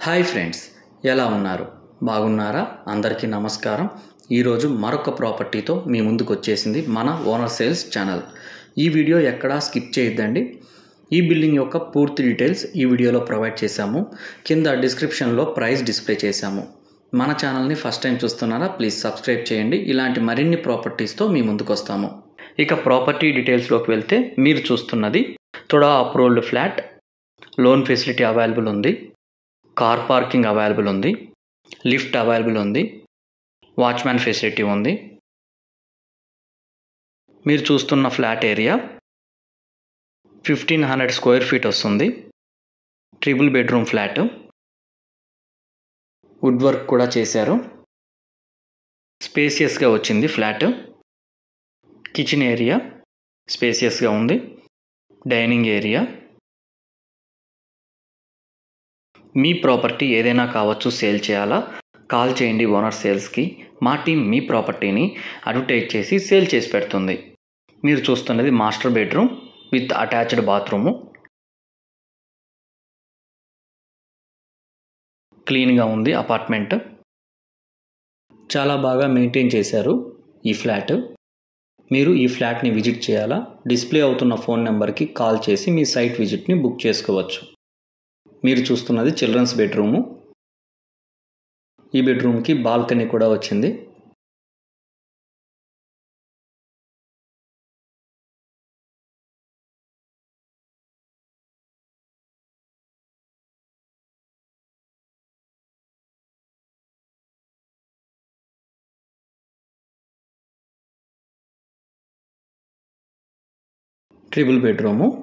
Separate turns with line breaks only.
hi friends ఎలా ఉన్నారు బాగున్నారా అందరికీ నమస్కారం ఈరోజు మరొక ప్రాపర్టీతో మీ ముందుకు వచ్చేసింది మన ఓనర్ సేల్స్ ఛానల్ ఈ వీడియో ఎక్కడా స్కిప్ చేయొద్దండి ఈ బిల్డింగ్ యొక్క పూర్తి డీటెయిల్స్ ఈ వీడియోలో ప్రొవైడ్ చేశాము కింద డిస్క్రిప్షన్లో ప్రైస్ డిస్ప్లే చేశాము మన ఛానల్ని ఫస్ట్ టైం చూస్తున్నారా ప్లీజ్ సబ్స్క్రైబ్ చేయండి ఇలాంటి మరిన్ని ప్రాపర్టీస్తో మీ ముందుకు వస్తాము ఇక ప్రాపర్టీ డీటెయిల్స్లోకి వెళ్తే మీరు చూస్తున్నది TUDA approved flat loan facility available ఉంది కార్ పార్కింగ్ అవైలబుల్ ఉంది లిఫ్ట్ అవైలబుల్ ఉంది వాచ్మ్యాన్ ఫెసిలిటీ ఉంది మీరు చూస్తున్న flat area fifteen hundred square feet వస్తుంది triple bedroom flat wood work కూడా చేశారు స్పేసియస్గా వచ్చింది ఫ్లాట్ కిచెన్ ఏరియా స్పేసియస్గా ఉంది డైనింగ్ ఏరియా మీ ప్రాపర్టీ ఏదైనా కావచ్చు సేల్ చేయాలా కాల్ చేయండి ఓనర్ సేల్స్కి మా టీం మీ ప్రాపర్టీని అడ్వర్టైజ్ చేసి సేల్ చేసి పెడుతుంది మీరు చూస్తున్నది master bedroom with attached bathroom క్లీన్గా ఉంది అపార్ట్మెంట్ చాలా బాగా మెయింటైన్ చేశారు ఈ ఫ్లాట్ మీరు ఈ ఫ్లాట్ని విజిట్ చేయాలా డిస్ప్లే అవుతున్న ఫోన్ నెంబర్కి కాల్ చేసి మీ సైట్ విజిట్ని బుక్ చేసుకోవచ్చు మీరు చూస్తున్నది చిల్డ్రన్స్ బెడ్రూము ఈ బెడ్రూమ్కి బాల్కనీ కూడా వచ్చింది ట్రిపుల్ బెడ్రూము